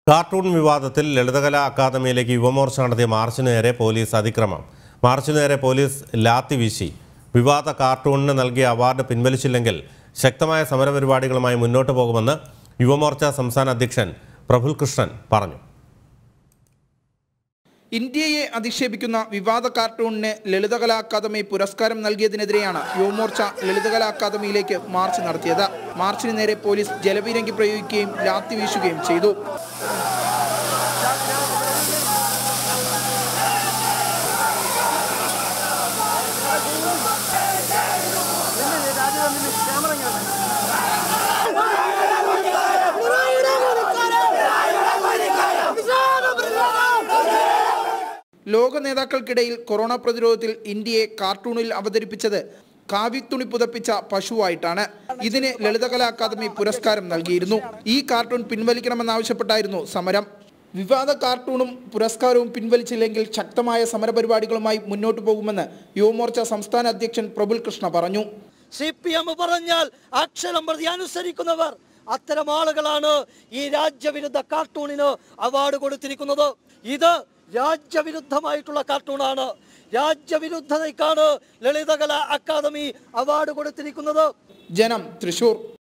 cartoon വിവാദത്തിൽ ലളിതകലാ അക്കാദമിയിലേക്ക് യുവമോർച്ച നടത്തിയ മാർച്ചിന് നേരെ പോലീസ് അതിക്രമം മാർച്ചിന് നേരെ പോലീസ് ലാത്തി വീശി വിവാദ കാർട്ടൂണിന് നൽകിയ അവാർഡ് പിൻവലിച്ചില്ലെങ്കിൽ ശക്തമായ സമരപരിപാടികളുമായി മുന്നോട്ട് പോകുമെന്ന് യുവമോർച്ച സംസ്ഥാന അധ്യക്ഷൻ പ്രഫുൽ കൃഷ്ണൻ പറഞ്ഞു ഇന്ത്യയെ അധിക്ഷേപിക്കുന്ന വിവാദ കാർട്ടൂണിന് ലളിതകലാ അക്കാദമി പുരസ്കാരം നൽകിയതിനെതിരെയാണ് യുവമോർച്ച ലളിതകലാ അക്കാദമിയിലേക്ക് മാർച്ച് നടത്തിയത് മാർച്ചിന് നേരെ പോലീസ് ജലപീരങ്കി പ്രയോഗിക്കുകയും ലാത്തി വീശുകയും ചെയ്തു ലോക നേതാക്കൾക്കിടയിൽ കൊറോണ പ്രതിരോധത്തിൽ ഇന്ത്യയെ കാർട്ടൂണിൽ അവതരിപ്പിച്ചത് കാവിത്തുണി പുതപ്പിച്ച പശുവായിട്ടാണ് ഇതിന് ലളിതകലാ അക്കാദമി പുരസ്കാരം നൽകിയിരുന്നു ഈ കാർട്ടൂൺ പിൻവലിക്കണമെന്നാവശ്യപ്പെട്ടായിരുന്നു സമരം വിവാദ കാർട്ടൂണും പുരസ്കാരവും പിൻവലിച്ചില്ലെങ്കിൽ ശക്തമായ സമരപരിപാടികളുമായി മുന്നോട്ടു പോകുമെന്ന് യുവമോർച്ച സംസ്ഥാന അധ്യക്ഷൻ പ്രബുൽ കൃഷ്ണ പറഞ്ഞു സി പി എം പറഞ്ഞാൽ അക്ഷരം പ്രതി അനുസരിക്കുന്നവർ അത്തരം ആളുകളാണ് ഈ രാജ്യവിരുദ്ധ കാർട്ടൂണിന് അവാർഡ് കൊടുത്തിരിക്കുന്നത് ഇത് രാജ്യവിരുദ്ധമായിട്ടുള്ള കാർട്ടൂണാണ് രാജ്യവിരുദ്ധതയ്ക്കാണ് ലളിതകലാ അക്കാദമി അവാർഡ് കൊടുത്തിരിക്കുന്നത് ജനം തൃശൂർ